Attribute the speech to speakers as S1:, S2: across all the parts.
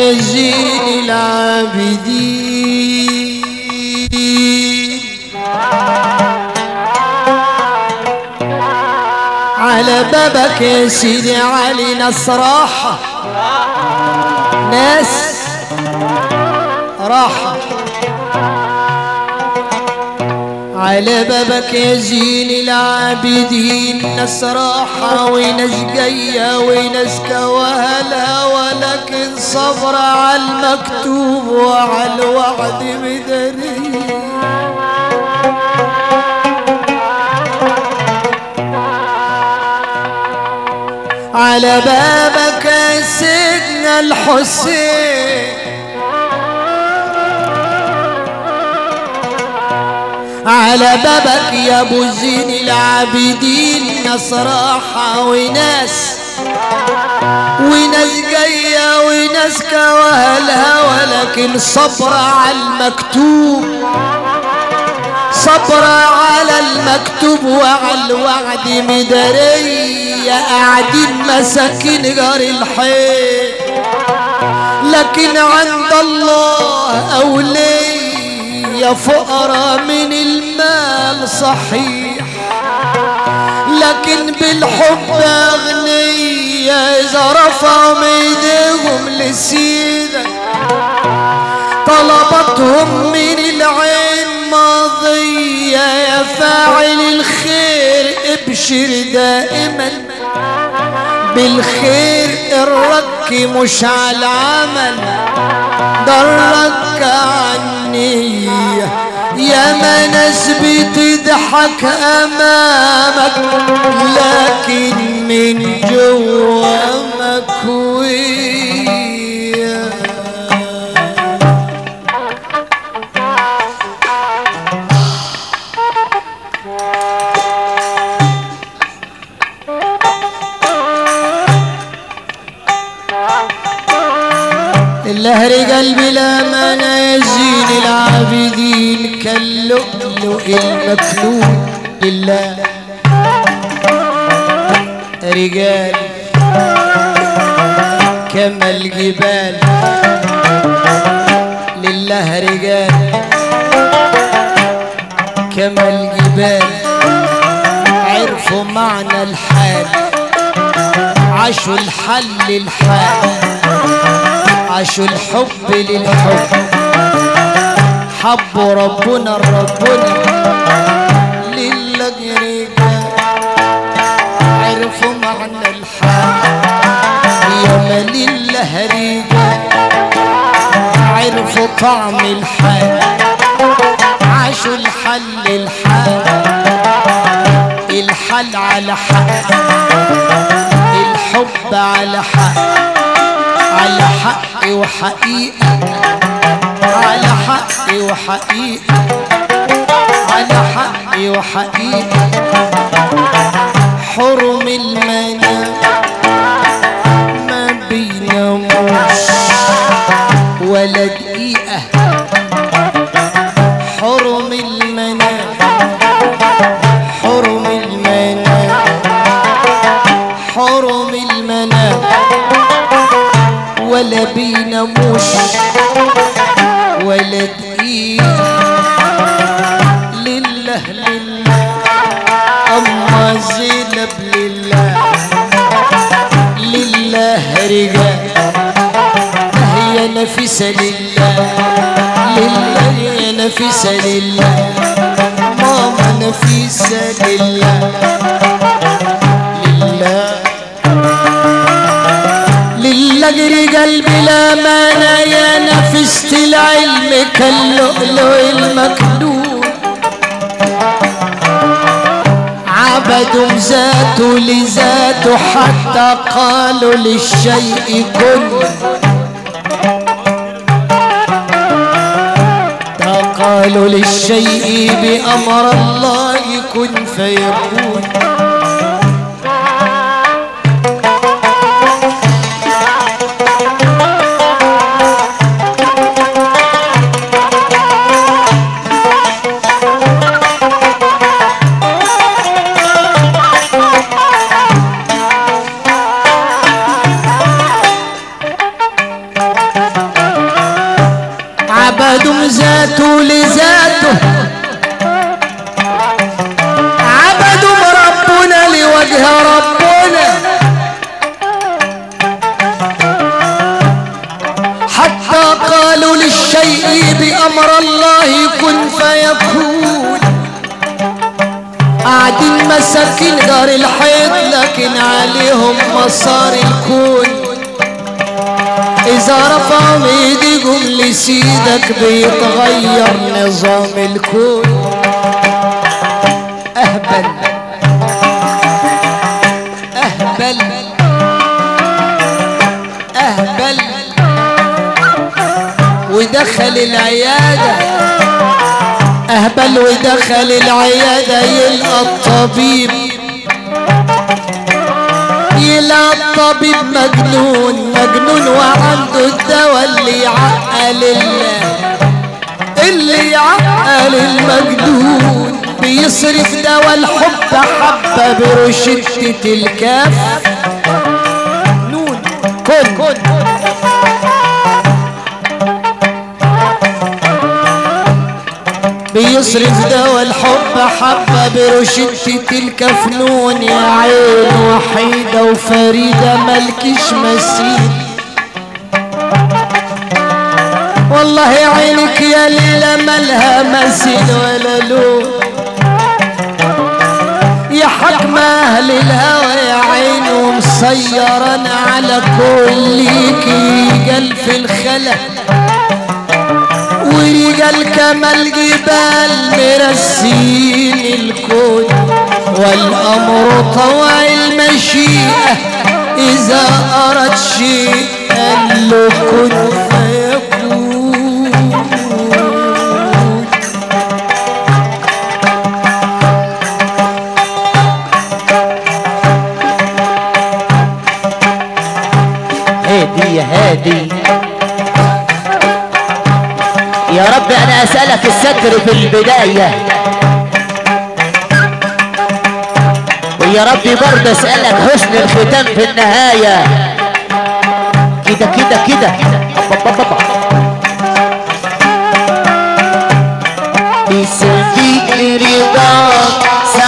S1: يا زين العابدين على بابك يا سيدي علي ناس راحة ناس راحة على بابك يا زين العابدين ناس راحة وناس جاية وناس كوهلة ولكن صبر على المكتوب وعلى الوعد مداري على بابك سيدنا الحسين على بابك يا ابو زين العابدين ناس راحة وناس وناس جاية وناس كوهلها ولكن صبر على المكتوب صبر على المكتوب وعلى الوعد مدارية قاعدين مساكين جار الحي لكن عند الله أولية فقراء من المال صحيح لكن بالحب أغنية إذا رفعوا ايديهم لسيدك طلبتهم من العين ماضية يا فاعل الخير ابشر دائما بالخير الرك مش على العمل درك عني يا ما ناس بتضحك امامك لكن من جوا مكويه الله رجال بلا معنى يزين العابدين كاللؤلؤ المكنون لله رجال كما الجبال لله رجال كما الجبال عرفوا معنى الحال عاشوا الحل الحال عاشوا الحب للحب حبوا ربنا ربنا للجري عرفوا معنى الحال يوم لله رجال عرفوا طعم الحال عاشوا الحل الحال الحل على حق الحب على حق على حق وحقيقة على حق وحقيقة على حق وحقيقة حرم المنام ما بيناموش ولا دقيقة حرم المنام حرم المنام حرم المنام ولا بيناموش ولا دقيقة لله لله أما زينب لله لله رجال هي نفسة لله لله يا نفسة لله ماما نفسة لله لله لله قلبي لا مانع يا نفست العلم كاللؤلؤ المكنون عبدوا ذاته لذاته حتى قالوا للشيء كن قالوا للشيء بأمر الله كن فيكون عبدوا ذاته لذاته عبدوا ربنا لوجه ربنا حتى قالوا للشيء بأمر الله كن فيكون قاعدين مساكين دار الحيط لكن عليهم مسار الكون إذا رفعوا ايديهم لسيدك بيتغير نظام الكون أهبل أهبل أهبل ودخل العيادة أهبل ودخل العيادة يلقى الطبيب يلقى الطبيب مجنون مجنون وعنده الدواء اللي يعقل الله اللي يعقل المجنون بيصرف دواء الحب حبة برشدة الكاف نون كن كن بيصرف دواء الحب حبة برشدة الكفنون يا عين وحيدة وفريدة ملكش مثيل والله عينك يا ليلى ملها مثيل ولا لون يا حكم اهل الهوى يا عين ومصيرنا على كل رجال في الخلا ورجال كمال جبال مرسين الكون والامر طوع المشيئه اذا اراد شيء قال له كن فيكون
S2: هادي يا هادي يا رب انا اسألك الستر في البداية ويا ربي برضه اسألك حسن الختام في النهاية كده كده كده بسبيل رضاك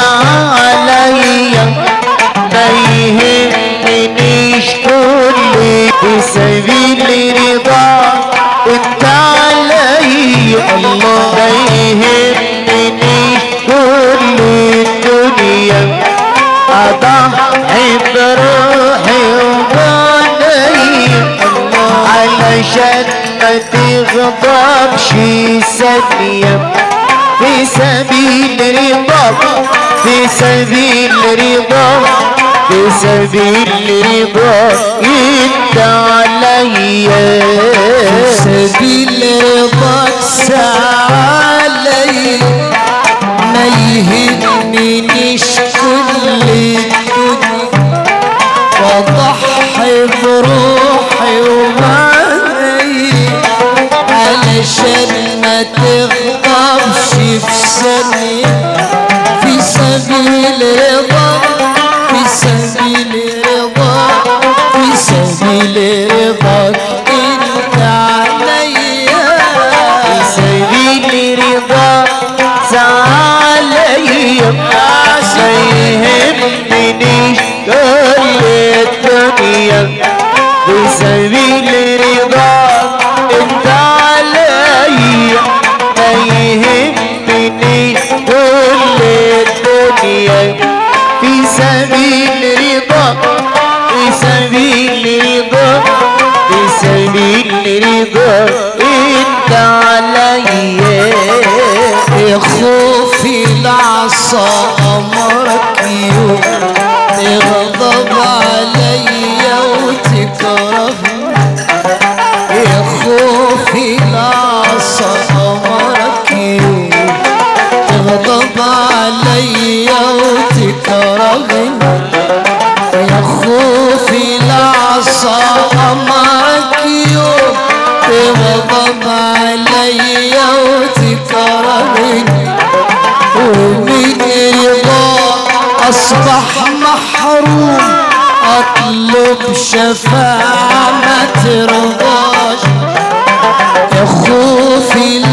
S2: عليا ما يهمنيش كل بسبيل رضاك انت عليا الله ما يهمنيش كل الدنيا اضحي بروحي وبنيا علشان ما تغضبش ثانية في سبيل رضاك في سبيل رضاك في سبيل رضاك انت عليا
S1: سبيل رضاك سعالي ما يهمنيش كل الدنيا واضحي بروحي ومعني علشان ما تغضبش في ثانية في سبيل رضاك في سبيل رضاك في سبيل رضاك انت عليا
S2: في سبيل رضاك عليا ما يهمنيش كل الدنيا في سبيل رضاك انت عليا ما يهمنيش كل الدنيا في سبيل رضاك في سبيل رضاك في سبيل رضاك انت عليا
S1: يا خوفي العصا امرك يوم تغضب عليا وتكرهني يا خوفي العصا امرك يوم تغضب عليا وتكرهني يا خوفي العصا امرك يوم تغضب عليا وتكرهني ومن رضا اصبح محروم اطلب شفاعة ما ترضاش يا خوفي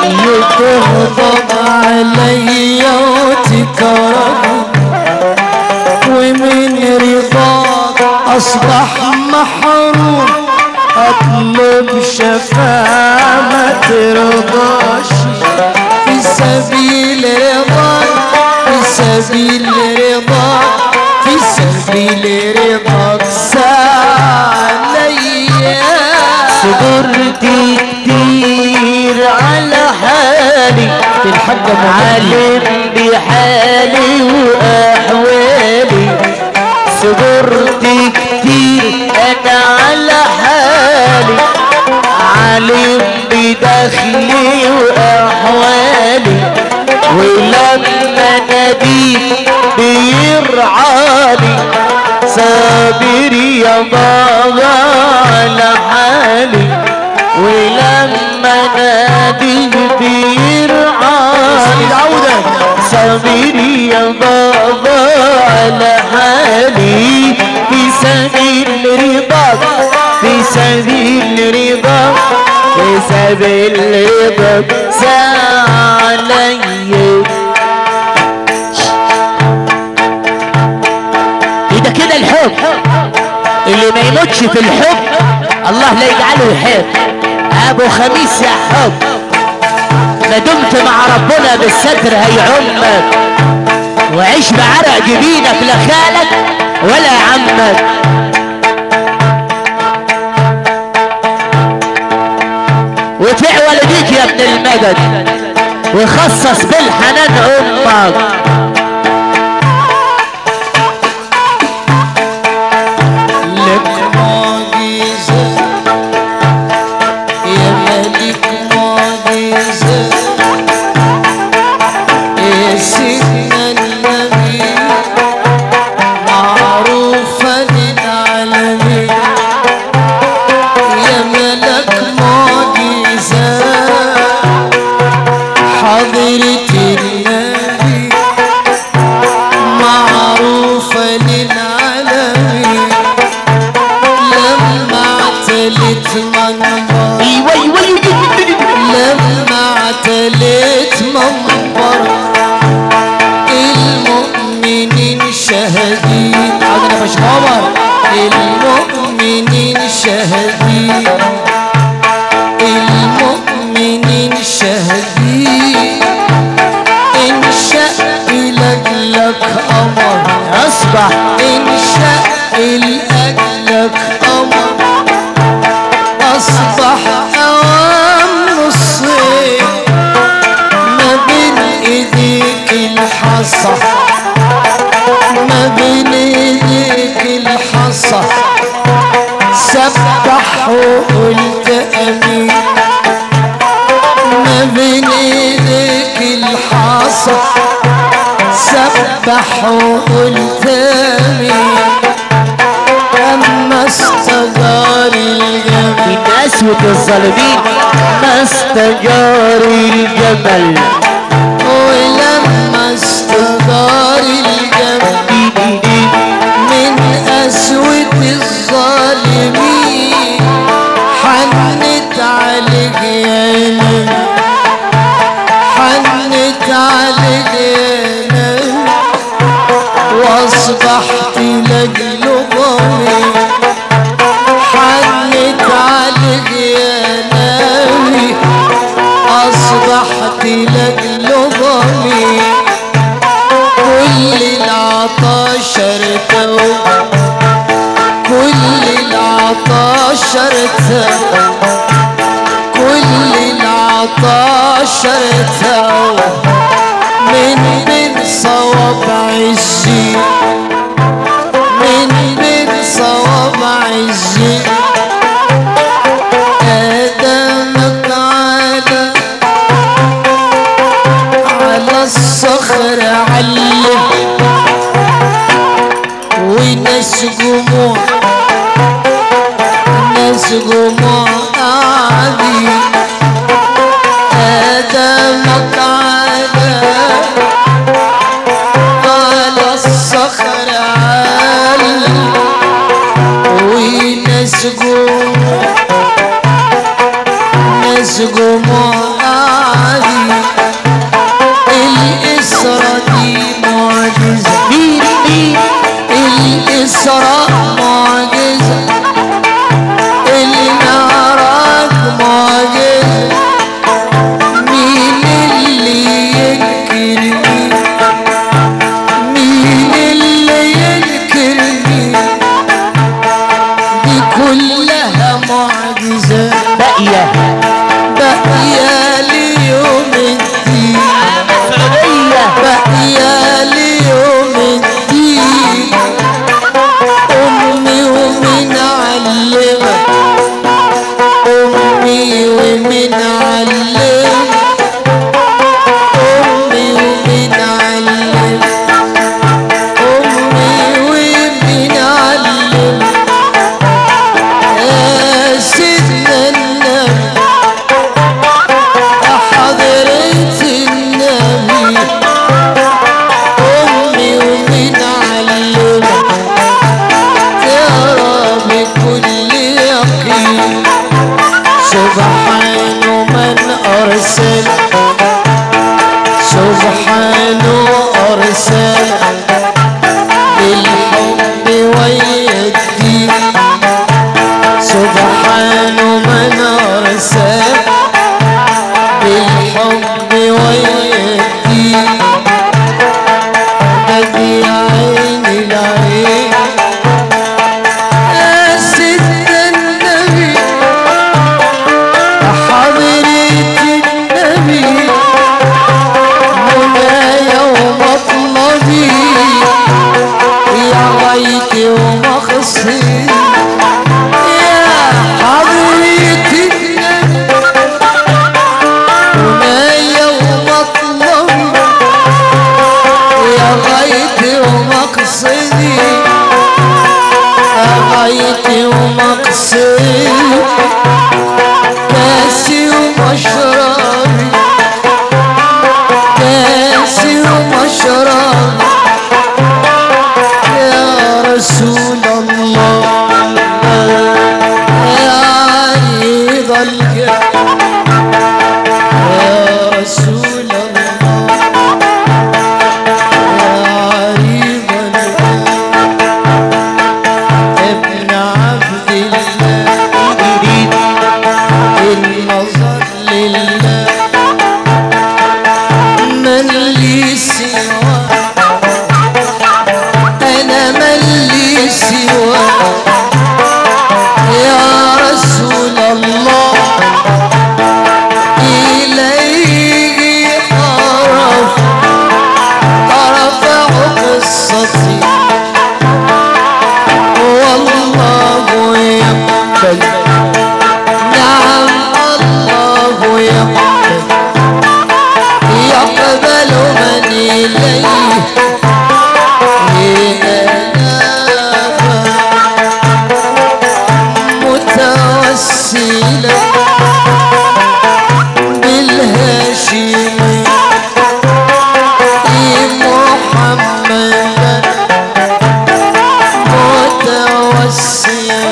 S1: تغضب عليا وتكرهني ومن رضاك اصبح محروم اطلب شفاعة ما ترضاش في سبيل رضاك في سبيل رضاك في سبيل رضاك ساليا
S2: صبرت كتير على حالي
S1: الحاج
S2: عالم بحالي واحوالي صبرت كتير انا على حالي عالم بدخلي واحوالي ولما ناديت بيرعاني صابر يا بابا على حالي ولما ناديت بيرعاني
S1: عودك
S2: صابر يا بابا على حالي في سبيل رضاك في سبيل رضاك في سبيل رضاك سعلي ده كده الحب اللي ما يموتش في الحب الله لا يجعله يحب ابو خميس يا حب ما دمت مع ربنا بالستر هيعمك وعيش بعرق جبينك لا خالك ولا عمك وفع والديك يا ابن المدد وخصص بالحنان امك
S1: لك معجزة يا ملك معجزة يا سيدنا النبي معروفة للعالمين يا ملك معجزة حضرة النبي معروفة للعالمين لما اعتلت منبر
S2: ايوه ايوه ايوه
S1: لما اعتلت منبر المؤمنين شهدين عندنا مش خبر المؤمنين شهدين المؤمنين شهدين انشأ لك قمر
S2: اصبح
S1: انشأ لأجلك قمر أصبح أوام الصيف ما بين إيديك الحصى ما بين إيديك الحصى سبح وقلت أمين ما بين إيديك الحصى سبح وقلت أمين أما استجار الجمال
S2: من قسوة الظالمين ما استجار الجمل
S1: ولما استجار الجمال من قسوة الظالمين حنت عليك يا نبي حنت عليك يا نبي واصبحت لاجل ضمير حنت عليك يا نبي اصبحت لاجل ضمير كل العطاش ارتوى كل العطاش ارتوى كل العطاش ارتوى من بين صوابع الزين من بين صوابع الزين آدمك على على الصخر علم وناس جموع ناس جموع قاعدين آدمك على على الصخر علم وناس جموع ناس جموع قاعدين وسام بالحب ويدي بدي عيني العين يا سيد النبي حضرة النبي منايا ومطلبي يا غايتي ومقصدي يا حضرة النبي منايا ومطلبي يا غايتي ومقصدي يا غايتي ومقصدي كاسي ومشربي كاسي ومشربي يا رسول الله يا عريض القلب يا رسول الله يا عريض القلب ابن عبد الله النظر لله من لي سواه انا من لي سواه يا رسول الله إليه طرف طرف قصتي والله يقبل نعم الله يقبل يقبل من إليه أنابه متوسلا بالهاشمي محمدا متوسلا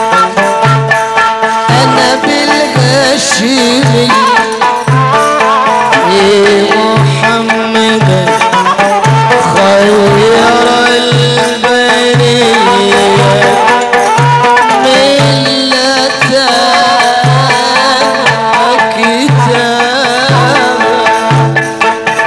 S1: انا بالهاشمي محمدا خير البريه ملة كتاب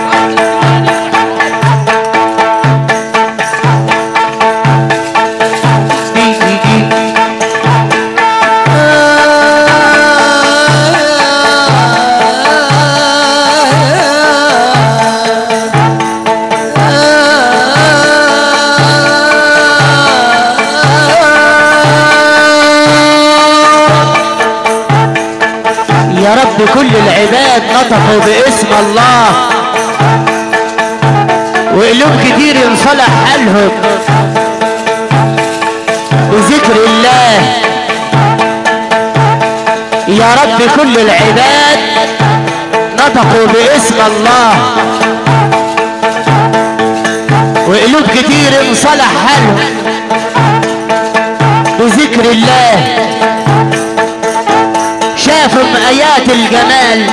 S2: يا رب كل العباد نطقوا باسم الله وقلوب كتير ينصلح حالهم بذكر الله يا رب كل العباد نطقوا باسم الله وقلوب كتير انصلح حالهم بذكر الله شافوا آيات الجمال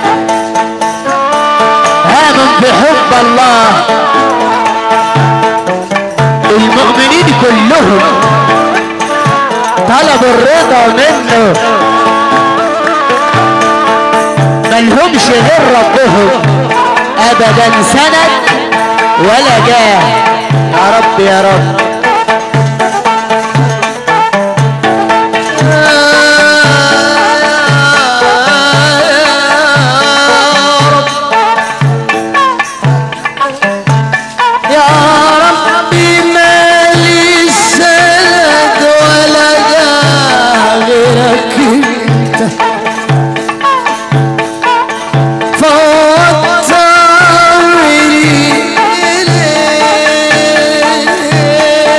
S2: آمن بحب الله المؤمنين كلهم طلبوا الرضا منه ملهمش غير ربهم ابدا سند ولا جاه يا رب يا رب
S1: يا ربي ما لي سند ولا جاه غيرك انت فوت امري اليك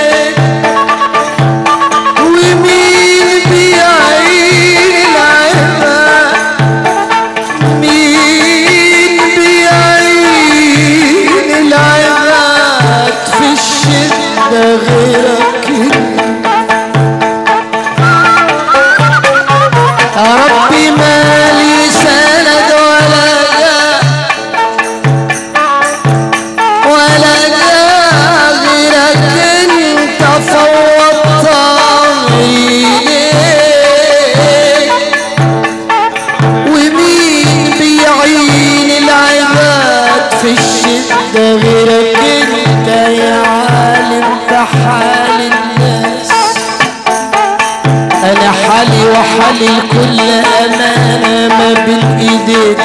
S1: حالي الكل أمانة ما بين إيديك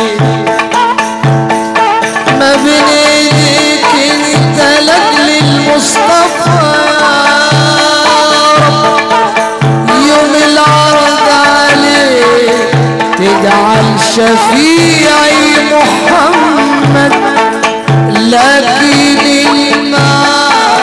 S1: ما بين إيديك انت لأجل المصطفى يوم العرض عليك تجعل شفيعي محمد لكن الناس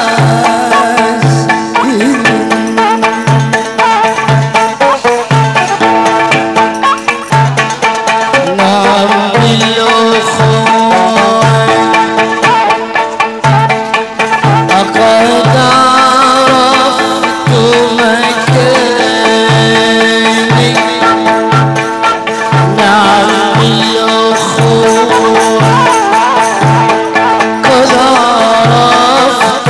S1: نعم بالأخوة لقد عرفت مكاني نعم بالأخوة قد عرفت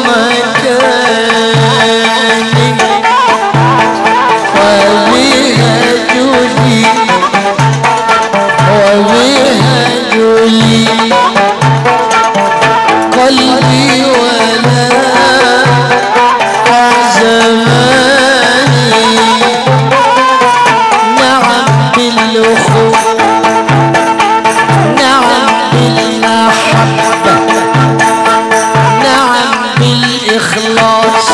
S1: مكاني وبها جودي وبها جولي قلبي ولا زماني نعم بالأخوة نعم بالمحبة نعم بالإخلاص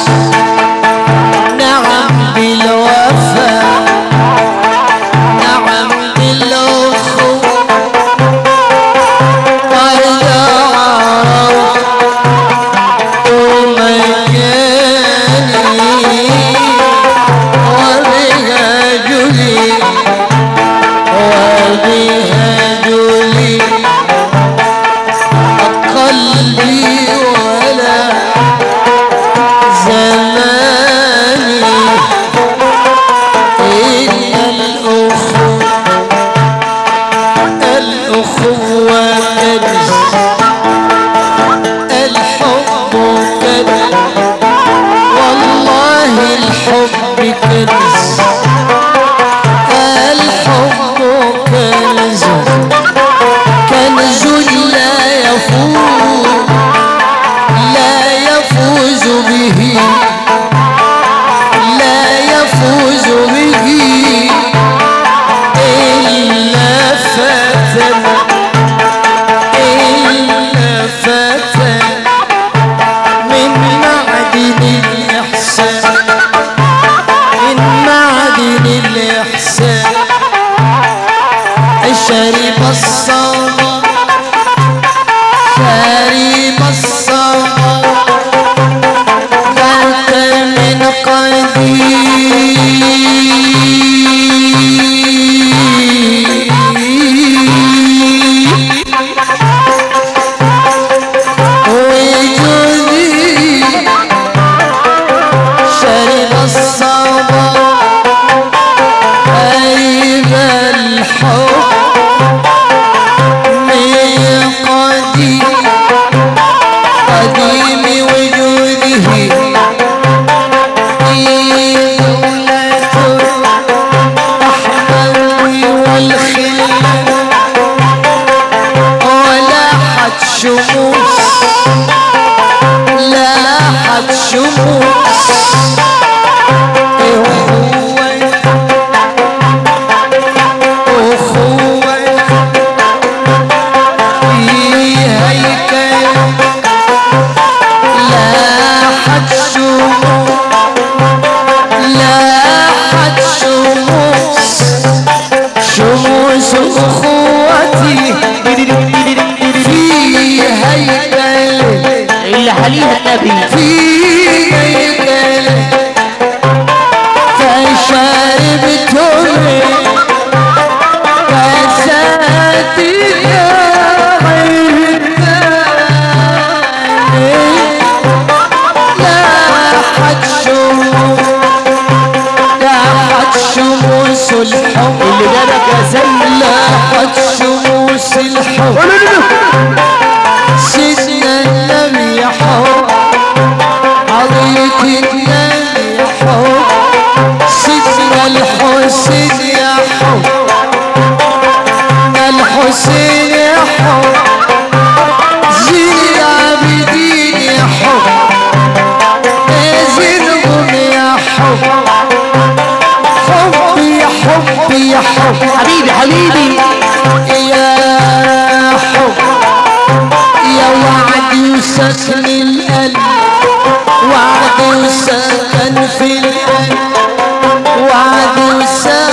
S1: نعم بالوفاء نعم بالأخوة قد عرفت مكاني وبها جلي وبها جلي قلبي ولا زماني إن الأخوة الأخوة كنز الحب كنز والله الحب كنز الحب كنز كنز لا يفوز لا يفوز به لا يفوز به إلا فتى إلا فتى من معدن الإحسان من معدن الإحسان شرب الصبر شرب الصبر مات من قديم وجودي شرب الصبر عيب الحب من قديم قديم وجوده في دولة الرحمن والخلة ولاحت شموس لاحت شموس أخوة أخوة في هيكل لاحت شموس لاحت شموس شموس أخوتي في هيكل
S2: اللي حليها النبي
S1: في هيكل فشربتم كاساتك غير لاحت شموس لاحت شموس الحب
S2: اللي جابك يا سيد
S1: لاحت شموس الحب سيدنا النبي حب عضيت النبي حب سيدنا الحسين يا حب الحسين يا حب زين العابدين يا حب زينهم يا حب حبي يا حب
S2: حبيبي حبيبي
S1: يا حب يا وعد وسكن القلب وعد وسكن في القلب وعد وسكن